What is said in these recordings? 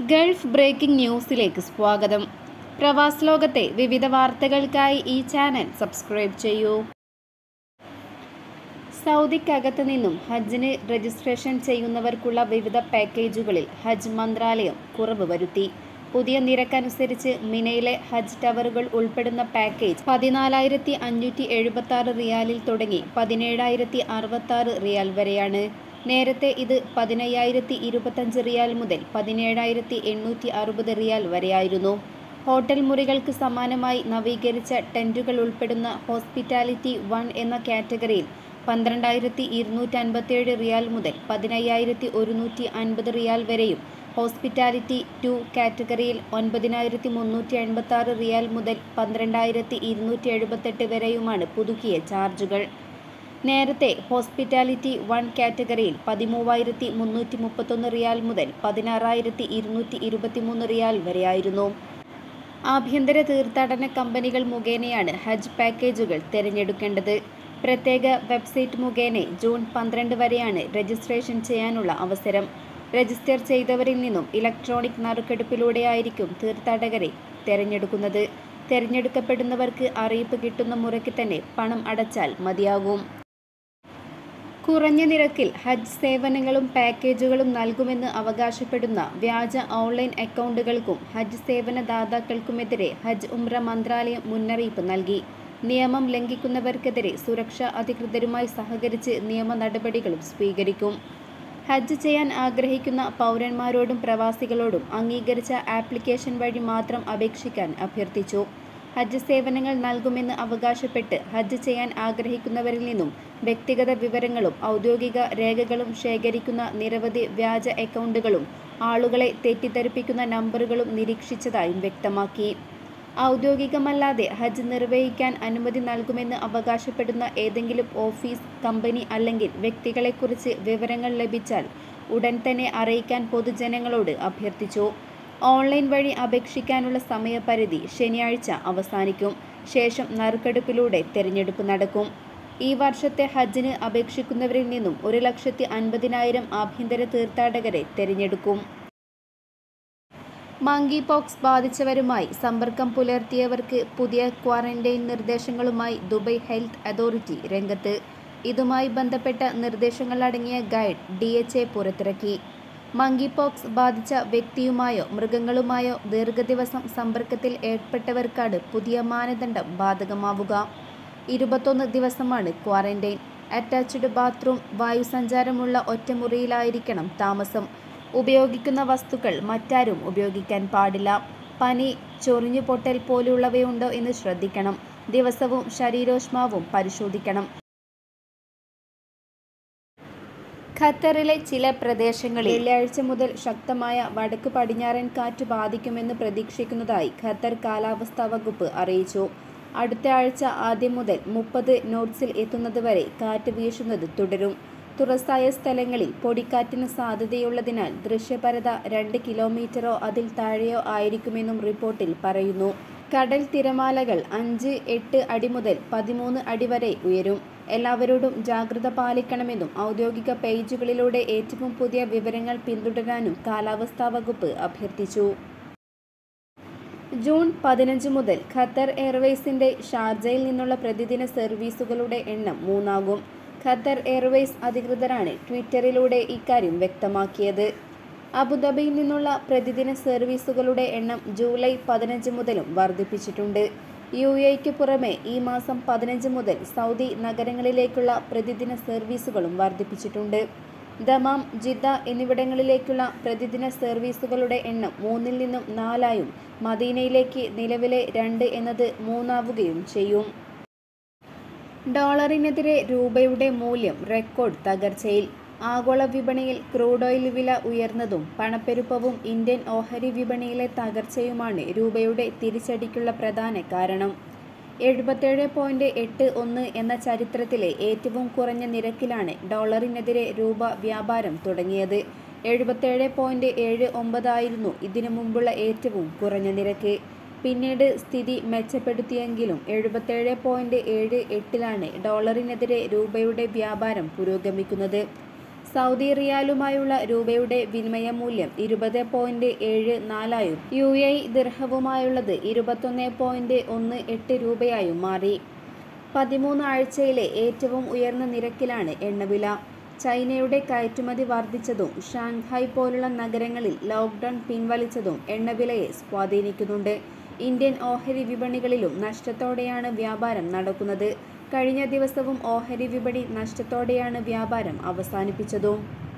Gulf breaking ന്യൂസിലേക്ക് സ്വാഗതം പ്രവാസ് ലോകത്തെ വിവിധ വാർത്തകൾക്കായി ഈ ചാനൽ സബ്സ്ക്രൈബ് ചെയ്യൂ സൗദിക്കകത്ത് നിന്നും ഹജ്ജിന് രജിസ്ട്രേഷൻ ചെയ്യുന്നവർക്കുള്ള വിവിധ പാക്കേജുകളിൽ ഹജ്ജ് മന്ത്രാലയം കുറവ് വരുത്തി പുതിയ നിരക്കനുസരിച്ച് മിനയിലെ ഹജ്ജ് ടവറുകൾ ഉൾപ്പെടുന്ന പാക്കേജ് പതിനാലായിരത്തി അഞ്ഞൂറ്റി എഴുപത്തി ആറ് റിയാലിൽ തുടങ്ങി പതിനേഴായിരത്തി അറുപത്തി ആറ് റിയാൽ വരെയാണ് നേരത്തെ ഇത് പതിനയ്യായിരത്തി ഇരുപത്തഞ്ച് റിയാൽ മുതൽ പതിനേഴായിരത്തി എണ്ണൂറ്റി അറുപത് റിയാൽ വരെയായിരുന്നു ഹോട്ടൽ മുറികൾക്ക് സമാനമായി നവീകരിച്ച ടെൻറ്റുകൾ ഉൾപ്പെടുന്ന ഹോസ്പിറ്റാലിറ്റി വൺ എന്ന കാറ്റഗറിയിൽ പന്ത്രണ്ടായിരത്തി ഇരുന്നൂറ്റി അൻപത്തിയേഴ് റിയാൽ മുതൽ പതിനയ്യായിരത്തി ഒരുന്നൂറ്റി അൻപത് റിയാൽ വരെയും ഹോസ്പിറ്റാലിറ്റി ടു കാറ്റഗറിയിൽ ഒൻപതിനായിരത്തി മുന്നൂറ്റി എൺപത്തി ആറ് റിയാൽ മുതൽ പന്ത്രണ്ടായിരത്തി ഇരുന്നൂറ്റി എഴുപത്തെട്ട് വരെയുമാണ് പുതുക്കിയ ചാർജുകൾ നേരത്തെ ഹോസ്പിറ്റാലിറ്റി വൺ കാറ്റഗറിയിൽ പതിമൂവായിരത്തി മുന്നൂറ്റി മുപ്പത്തൊന്ന് റിയാൽ മുതൽ പതിനാറായിരത്തി ഇരുന്നൂറ്റി ഇരുപത്തിമൂന്ന് റിയാൽ വരെയായിരുന്നു ആഭ്യന്തര തീർത്ഥാടന കമ്പനികൾ മുഖേനയാണ് ഹജ്ജ് പാക്കേജുകൾ തിരഞ്ഞെടുക്കേണ്ടത് പ്രത്യേക വെബ്സൈറ്റ് മുഖേന ജൂൺ പന്ത്രണ്ട് വരെയാണ് രജിസ്ട്രേഷൻ ചെയ്യാനുള്ള അവസരം രജിസ്റ്റർ ചെയ്തവരിൽ നിന്നും ഇലക്ട്രോണിക് നറുക്കെടുപ്പിലൂടെയായിരിക്കും തീർത്ഥാടകരെ തിരഞ്ഞെടുക്കുന്നത് തിരഞ്ഞെടുക്കപ്പെടുന്നവർക്ക് അറിയിപ്പ് കിട്ടുന്ന മുറയ്ക്ക് തന്നെ പണം അടച്ചാൽ മതിയാകും കുറഞ്ഞ നിരക്കിൽ ഹജ്ജ് സേവനങ്ങളും പാക്കേജുകളും നൽകുമെന്ന് അവകാശപ്പെടുന്ന വ്യാജ ഓൺലൈൻ അക്കൗണ്ടുകൾക്കും ഹജ്ജ് സേവന ദാതാക്കൾക്കുമെതിരെ ഹജ്ജ് ഉംറ മന്ത്രാലയം മുന്നറിയിപ്പ് നൽകി നിയമം ലംഘിക്കുന്നവർക്കെതിരെ സുരക്ഷാ അധികൃതരുമായി സഹകരിച്ച് നിയമ നടപടികളും സ്വീകരിക്കും ഹജ്ജ് ചെയ്യാൻ ആഗ്രഹിക്കുന്ന പൗരന്മാരോടും പ്രവാസികളോടും അംഗീകരിച്ച ആപ്ലിക്കേഷൻ വഴി മാത്രം അപേക്ഷിക്കാൻ അഭ്യർത്ഥിച്ചു ഹജ്ജ് സേവനങ്ങൾ നൽകുമെന്ന് അവകാശപ്പെട്ട് ഹജ്ജ് ചെയ്യാൻ ആഗ്രഹിക്കുന്നവരിൽ നിന്നും വ്യക്തിഗത വിവരങ്ങളും ഔദ്യോഗിക രേഖകളും ശേഖരിക്കുന്ന നിരവധി വ്യാജ അക്കൗണ്ടുകളും ആളുകളെ തെറ്റിദ്ധരിപ്പിക്കുന്ന നമ്പറുകളും നിരീക്ഷിച്ചതായും വ്യക്തമാക്കി ഔദ്യോഗികമല്ലാതെ ഹജ്ജ് നിർവഹിക്കാൻ അനുമതി നൽകുമെന്ന് അവകാശപ്പെടുന്ന ഏതെങ്കിലും ഓഫീസ് കമ്പനി അല്ലെങ്കിൽ വ്യക്തികളെക്കുറിച്ച് വിവരങ്ങൾ ലഭിച്ചാൽ ഉടൻ തന്നെ അറിയിക്കാൻ പൊതുജനങ്ങളോട് അഭ്യർത്ഥിച്ചു ഓൺലൈൻ വഴി അപേക്ഷിക്കാനുള്ള സമയപരിധി ശനിയാഴ്ച അവസാനിക്കും ശേഷം നറുക്കെടുപ്പിലൂടെ തിരഞ്ഞെടുപ്പ് നടക്കും ഈ വർഷത്തെ ഹജ്ജിന് അപേക്ഷിക്കുന്നവരിൽ നിന്നും ഒരു ലക്ഷത്തി അൻപതിനായിരം ആഭ്യന്തര തീർത്ഥാടകരെ തിരഞ്ഞെടുക്കും മങ്കി പോക്സ് ബാധിച്ചവരുമായി സമ്പർക്കം പുലർത്തിയവർക്ക് പുതിയ ക്വാറന്റൈൻ നിർദ്ദേശങ്ങളുമായി ദുബൈ ഹെൽത്ത് അതോറിറ്റി രംഗത്ത് ഇതുമായി ബന്ധപ്പെട്ട നിർദ്ദേശങ്ങളടങ്ങിയ ഗൈഡ് ഡി എച്ച് എ പുറത്തിറക്കി മങ്കി പോക്സ് ബാധിച്ച വ്യക്തിയുമായോ മൃഗങ്ങളുമായോ ദീർഘദിവസം സമ്പർക്കത്തിൽ ഏർപ്പെട്ടവർക്കാണ് പുതിയ മാനദണ്ഡം ബാധകമാവുക ഇരുപത്തൊന്ന് ദിവസമാണ് ക്വാറന്റൈൻ അറ്റാച്ച്ഡ് ബാത്റൂം വായുസഞ്ചാരമുള്ള ഒറ്റമുറിയിലായിരിക്കണം താമസം ഉപയോഗിക്കുന്ന വസ്തുക്കൾ മറ്റാരും ഉപയോഗിക്കാൻ പാടില്ല പനി ചൊറിഞ്ഞു പൊട്ടൽ പോലുള്ളവയുണ്ടോ എന്ന് ശ്രദ്ധിക്കണം ദിവസവും ശരീരോഷ്മാവും പരിശോധിക്കണം ഖത്തറിലെ ചില പ്രദേശങ്ങളിൽ വെള്ളിയാഴ്ച മുതൽ ശക്തമായ വടക്ക് പടിഞ്ഞാറൻ കാറ്റ് ബാധിക്കുമെന്ന് പ്രതീക്ഷിക്കുന്നതായി ഖത്തർ കാലാവസ്ഥാ വകുപ്പ് അറിയിച്ചു അടുത്ത ആഴ്ച ആദ്യം മുതൽ മുപ്പത് നോട്ട്സിൽ എത്തുന്നതുവരെ കാറ്റ് വീശുന്നത് തുടരും തുറസായ സ്ഥലങ്ങളിൽ പൊടിക്കാറ്റിന് സാധ്യതയുള്ളതിനാൽ ദൃശ്യപരത രണ്ട് കിലോമീറ്ററോ അതിൽ താഴെയോ ആയിരിക്കുമെന്നും റിപ്പോർട്ടിൽ പറയുന്നു കടൽ തിരമാലകൾ അഞ്ച് എട്ട് അടി മുതൽ പതിമൂന്ന് അടി വരെ ഉയരും എല്ലാവരോടും ജാഗ്രത പാലിക്കണമെന്നും ഔദ്യോഗിക പേജുകളിലൂടെ ഏറ്റവും പുതിയ വിവരങ്ങൾ പിന്തുടരാനും കാലാവസ്ഥാ വകുപ്പ് അഭ്യർത്ഥിച്ചു ജൂൺ പതിനഞ്ച് മുതൽ ഖത്തർ എയർവേസിന്റെ ഷാർജയിൽ നിന്നുള്ള പ്രതിദിന സർവീസുകളുടെ എണ്ണം മൂന്നാകും ഖത്തർ എയർവേസ് അധികൃതരാണ് ട്വിറ്ററിലൂടെ ഇക്കാര്യം വ്യക്തമാക്കിയത് അബുദാബിയിൽ നിന്നുള്ള പ്രതിദിന സർവീസുകളുടെ എണ്ണം ജൂലൈ പതിനഞ്ച് മുതലും വർദ്ധിപ്പിച്ചിട്ടുണ്ട് യു എക്ക് പുറമെ ഈ മാസം പതിനഞ്ച് മുതൽ സൗദി നഗരങ്ങളിലേക്കുള്ള പ്രതിദിന സർവീസുകളും വർദ്ധിപ്പിച്ചിട്ടുണ്ട് ദമാം ജിദ്ദ എന്നിവിടങ്ങളിലേക്കുള്ള പ്രതിദിന സർവീസുകളുടെ എണ്ണം മൂന്നിൽ നിന്നും നാലായും മദീനയിലേക്ക് നിലവിലെ രണ്ട് എന്നത് മൂന്നാവുകയും ചെയ്യും ഡോളറിനെതിരെ രൂപയുടെ മൂല്യം റെക്കോർഡ് തകർച്ചയിൽ ആഗോള വിപണിയിൽ ക്രൂഡ് ഓയിൽ വില ഉയർന്നതും പണപ്പെരുപ്പവും ഇന്ത്യൻ ഓഹരി വിപണിയിലെ തകർച്ചയുമാണ് രൂപയുടെ തിരിച്ചടിക്കുള്ള പ്രധാന കാരണം എഴുപത്തേഴ് പോയിന്റ് എട്ട് ഒന്ന് എന്ന ചരിത്രത്തിലെ ഏറ്റവും കുറഞ്ഞ നിരക്കിലാണ് ഡോളറിനെതിരെ രൂപ വ്യാപാരം തുടങ്ങിയത് എഴുപത്തേഴ് പോയിന്റ് ഏഴ് ഒമ്പതായിരുന്നു ഇതിനു മുമ്പുള്ള ഏറ്റവും കുറഞ്ഞ നിരക്ക് പിന്നീട് സ്ഥിതി മെച്ചപ്പെടുത്തിയെങ്കിലും എഴുപത്തേഴ് പോയിന്റ് ഏഴ് എട്ടിലാണ് ഡോളറിനെതിരെ രൂപയുടെ വ്യാപാരം പുരോഗമിക്കുന്നത് സൗദി റിയാലുമായുള്ള രൂപയുടെ വിനിമയ മൂല്യം ഇരുപത് പോയിന്റ് ഏഴ് നാലായും യു എ ദിർഹവുമായുള്ളത് ഇരുപത്തൊന്ന് പോയിന്റ് ഒന്ന് എട്ട് രൂപയായും മാറി പതിമൂന്ന് ആഴ്ചയിലെ ഏറ്റവും ഉയർന്ന നിരക്കിലാണ് എണ്ണവില ചൈനയുടെ കയറ്റുമതി വർദ്ധിച്ചതും ഷാങ്ഹായ് പോലുള്ള നഗരങ്ങളിൽ ലോക്ക്ഡൌൺ പിൻവലിച്ചതും എണ്ണവിലയെ സ്വാധീനിക്കുന്നുണ്ട് ഇന്ത്യൻ ഓഹരി വിപണികളിലും നഷ്ടത്തോടെയാണ് വ്യാപാരം നടക്കുന്നത് കഴിഞ്ഞ ദിവസവും ഓഹരി വിപണി നഷ്ടത്തോടെയാണ് വ്യാപാരം അവസാനിപ്പിച്ചതും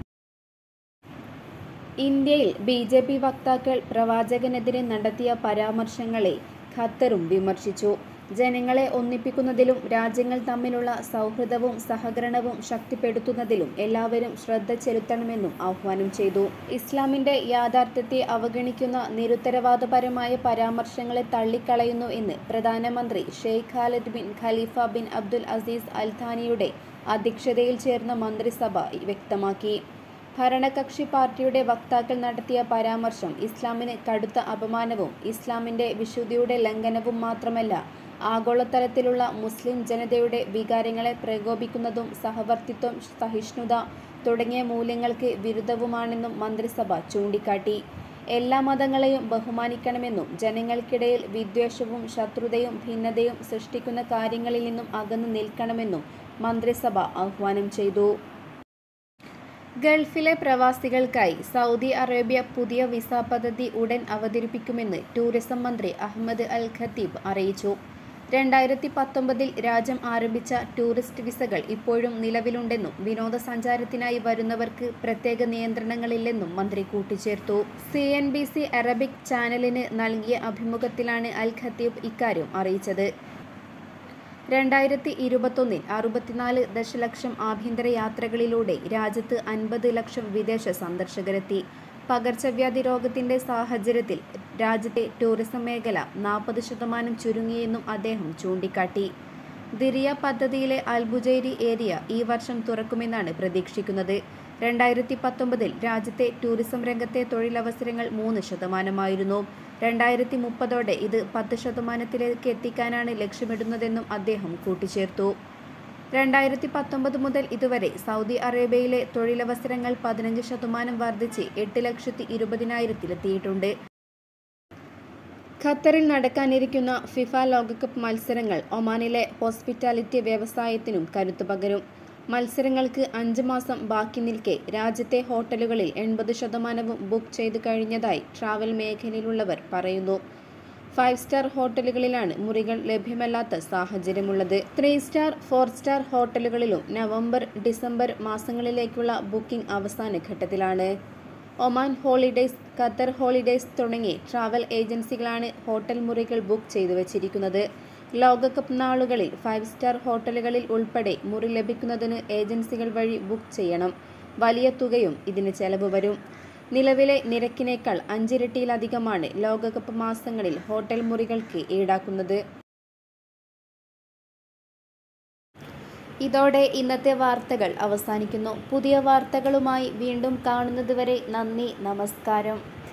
ഇന്ത്യയിൽ ബി ജെ പി വക്താക്കൾ പ്രവാചകനെതിരെ നടത്തിയ പരാമർശങ്ങളെ ഖത്തറും വിമർശിച്ചു ജനങ്ങളെ ഒന്നിപ്പിക്കുന്നതിലും രാജ്യങ്ങൾ തമ്മിലുള്ള സൗഹൃദവും സഹകരണവും ശക്തിപ്പെടുത്തുന്നതിലും എല്ലാവരും ശ്രദ്ധ ചെലുത്തണമെന്നും ആഹ്വാനം ചെയ്തു ഇസ്ലാമിന്റെ യാഥാർത്ഥ്യത്തെ അവഗണിക്കുന്ന നിരുത്തരവാദപരമായ പരാമർശങ്ങളെ തള്ളിക്കളയുന്നു എന്ന് പ്രധാനമന്ത്രി Sheikh Khalid bin Khalifa bin Abdul Aziz അൽഥാനിയുടെ അധ്യക്ഷതയിൽ ചേർന്ന മന്ത്രിസഭ വ്യക്തമാക്കി ഭരണകക്ഷി പാർട്ടിയുടെ വക്താക്കൾ നടത്തിയ പരാമർശം ഇസ്ലാമിന് കടുത്ത അപമാനവും ഇസ്ലാമിന്റെ വിശുദ്ധിയുടെ ലംഘനവും മാത്രമല്ല ആഗോളതലത്തിലുള്ള മുസ്ലിം ജനതയുടെ വികാരങ്ങളെ പ്രകോപിക്കുന്നതും സഹവർത്തിത്വം സഹിഷ്ണുത തുടങ്ങിയ മൂല്യങ്ങൾക്ക് വിരുദ്ധവുമാണെന്നും മന്ത്രിസഭ ചൂണ്ടിക്കാട്ടി എല്ലാ മതങ്ങളെയും ബഹുമാനിക്കണമെന്നും ജനങ്ങൾക്കിടയിൽ വിദ്വേഷവും ശത്രുതയും ഭിന്നതയും സൃഷ്ടിക്കുന്ന കാര്യങ്ങളിൽ നിന്നും അകന്നു നിൽക്കണമെന്നും മന്ത്രിസഭ ആഹ്വാനം ചെയ്തു ഗൾഫിലെ പ്രവാസികൾക്കായി സൗദി അറേബ്യ പുതിയ വിസ പദ്ധതി ഉടൻ അവതരിപ്പിക്കുമെന്ന് ടൂറിസം മന്ത്രി അഹമ്മദ് അൽ ഖത്തീബ് അറിയിച്ചു രണ്ടായിരത്തി പത്തൊമ്പതിൽ രാജ്യം ആരംഭിച്ച ടൂറിസ്റ്റ് വിസകൾ ഇപ്പോഴും നിലവിലുണ്ടെന്നും വിനോദസഞ്ചാരത്തിനായി വരുന്നവർക്ക് പ്രത്യേക നിയന്ത്രണങ്ങളില്ലെന്നും മന്ത്രി കൂട്ടിച്ചേർത്തു C N B C Arabic ചാനലിന് നൽകിയ അഭിമുഖത്തിലാണ് അൽ ഖത്തീബ് ഇക്കാര്യം അറിയിച്ചത് രണ്ടായിരത്തി ഇരുപത്തൊന്നിൽ അറുപത്തിനാല് ദശലക്ഷം ആഭ്യന്തര യാത്രകളിലൂടെ രാജ്യത്ത് അൻപത് ലക്ഷം വിദേശ സന്ദർശകരെത്തി പകർച്ചവ്യാധി രോഗത്തിന്റെ സാഹചര്യത്തിൽ രാജ്യത്തെ ടൂറിസം മേഖല നാൽപ്പത് ശതമാനം ചുരുങ്ങിയെന്നും അദ്ദേഹം ചൂണ്ടിക്കാട്ടി ദിരിയ പദ്ധതിയിലെ അൽബുജൈരി ഏരിയ ഈ വർഷം തുറക്കുമെന്നാണ് പ്രതീക്ഷിക്കുന്നത് രണ്ടായിരത്തി പത്തൊമ്പതിൽ രാജ്യത്തെ ടൂറിസം രംഗത്തെ തൊഴിലവസരങ്ങൾ മൂന്ന് ശതമാനമായിരുന്നു രണ്ടായിരത്തി മുപ്പതോടെ ഇത് പത്ത് ശതമാനത്തിലേക്ക് എത്തിക്കാനാണ് ലക്ഷ്യമിടുന്നതെന്നും അദ്ദേഹം കൂട്ടിച്ചേർത്തു രണ്ടായിരത്തി പത്തൊമ്പത് മുതൽ ഇതുവരെ സൗദി അറേബ്യയിലെ തൊഴിലവസരങ്ങൾ പതിനഞ്ച് ശതമാനം വർദ്ധിച്ച് എട്ട് ലക്ഷത്തി ഇരുപതിനായിരത്തിലെത്തിയിട്ടുണ്ട് ഖത്തറിൽ നടക്കാനിരിക്കുന്ന ഫിഫ ലോകകപ്പ് മത്സരങ്ങൾ ഒമാനിലെ ഹോസ്പിറ്റാലിറ്റി വ്യവസായത്തിനും കരുത്തു പകരും മത്സരങ്ങൾക്ക് അഞ്ച് മാസം ബാക്കി നിൽക്കെ രാജ്യത്തെ ഹോട്ടലുകളിൽ എൺപത് ശതമാനവും ബുക്ക് ചെയ്തു കഴിഞ്ഞതായി ട്രാവൽ മേഖലയിലുള്ളവർ പറയുന്നു ഫൈവ് സ്റ്റാർ ഹോട്ടലുകളിലാണ് മുറികൾ ലഭ്യമല്ലാത്ത സാഹചര്യമുള്ളത് ത്രീ സ്റ്റാർ ഫോർ സ്റ്റാർ ഹോട്ടലുകളിലും നവംബർ ഡിസംബർ മാസങ്ങളിലേക്കുള്ള ബുക്കിംഗ് അവസാന ഘട്ടത്തിലാണ് ഒമാൻ ഹോളിഡേയ്സ് ഖത്തർ ഹോളിഡേയ്സ് തുടങ്ങി ട്രാവൽ ഏജൻസികളാണ് ഹോട്ടൽ മുറികൾ ബുക്ക് ചെയ്തു വച്ചിരിക്കുന്നത് ലോകകപ്പ് നാളുകളിൽ ഫൈവ് സ്റ്റാർ ഹോട്ടലുകളിൽ ഉൾപ്പെടെ മുറി ലഭിക്കുന്നതിന് ഏജൻസികൾ വഴി ബുക്ക് ചെയ്യണം വലിയ തുകയും ഇതിന് ചെലവ് വരും നിലവിലെ നിരക്കിനേക്കാൾ അഞ്ചിരട്ടിയിലധികമാണ് ലോകകപ്പ് മാസങ്ങളിൽ ഹോട്ടൽ മുറികൾക്ക് ഈടാക്കുന്നത് ഇതോടെ ഇന്നത്തെ വാർത്തകൾ അവസാനിക്കുന്നു പുതിയ വാർത്തകളുമായി വീണ്ടും കാണുന്നതുവരെ നന്ദി നമസ്കാരം